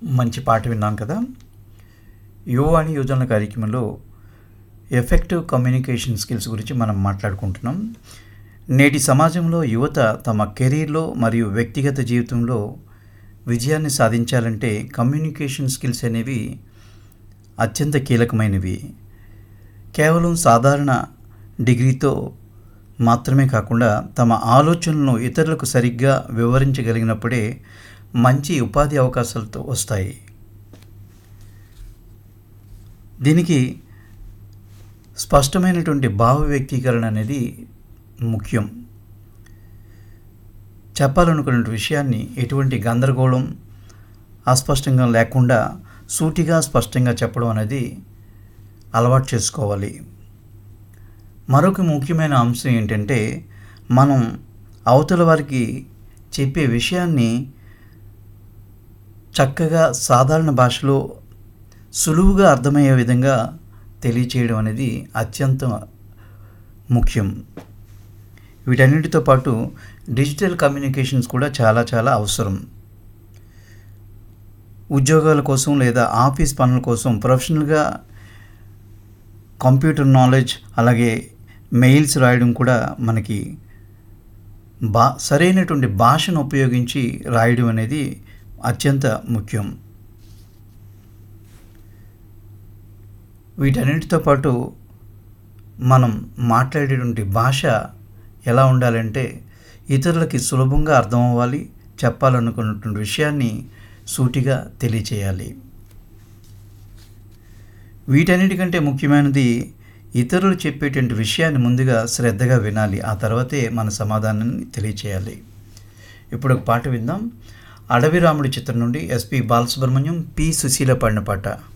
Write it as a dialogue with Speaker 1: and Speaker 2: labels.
Speaker 1: మంచి పాట విన్నాం కదా యువవాణి యోజనల కార్యక్రమంలో ఎఫెక్టివ్ కమ్యూనికేషన్ స్కిల్స్ గురించి మనం మాట్లాడుకుంటున్నాం నేటి సమాజంలో యువత తమ కెరీర్లో మరియు వ్యక్తిగత జీవితంలో విజయాన్ని సాధించాలంటే కమ్యూనికేషన్ స్కిల్స్ అనేవి అత్యంత కీలకమైనవి కేవలం సాధారణ డిగ్రీతో మాత్రమే కాకుండా తమ ఆలోచనలను ఇతరులకు సరిగ్గా వివరించగలిగినప్పుడే మంచి ఉపాధి అవకాశాలతో వస్తాయి దీనికి స్పష్టమైనటువంటి భావ వ్యక్తీకరణ అనేది ముఖ్యం చెప్పాలనుకున్న విషయాన్ని ఎటువంటి గందరగోళం అస్పష్టంగా లేకుండా సూటిగా స్పష్టంగా చెప్పడం అనేది అలవాటు చేసుకోవాలి మరొక ముఖ్యమైన అంశం ఏంటంటే మనం అవతల వారికి చెప్పే విషయాన్ని చక్కగా సాధారణ భాషలో సులువుగా అర్థమయ్యే విధంగా తెలియచేయడం అనేది అత్యంత ముఖ్యం వీటన్నిటితో పాటు డిజిటల్ కమ్యూనికేషన్స్ కూడా చాలా చాలా అవసరం ఉద్యోగాల కోసం లేదా ఆఫీస్ పనుల కోసం ప్రొఫెషనల్గా కంప్యూటర్ నాలెడ్జ్ అలాగే మెయిల్స్ రాయడం కూడా మనకి బా సరైనటువంటి భాషను ఉపయోగించి రాయడం అనేది అత్యంత ముఖ్యం వీటన్నిటితో పాటు మనం మాట్లాడేటువంటి భాష ఎలా ఉండాలంటే ఇతరులకి సులభంగా అర్థం అవ్వాలి చెప్పాలనుకున్నటువంటి విషయాన్ని సూటిగా తెలియచేయాలి వీటన్నిటికంటే ముఖ్యమైనది ఇతరులు చెప్పేటువంటి విషయాన్ని ముందుగా శ్రద్ధగా వినాలి ఆ తర్వాతే మన సమాధానాన్ని తెలియచేయాలి ఇప్పుడు ఒక పాట విందాం అడవి రాముడి చిత్రం నుండి ఎస్పి బాలసుబ్రహ్మణ్యం పి సుశీల పాడిన పాట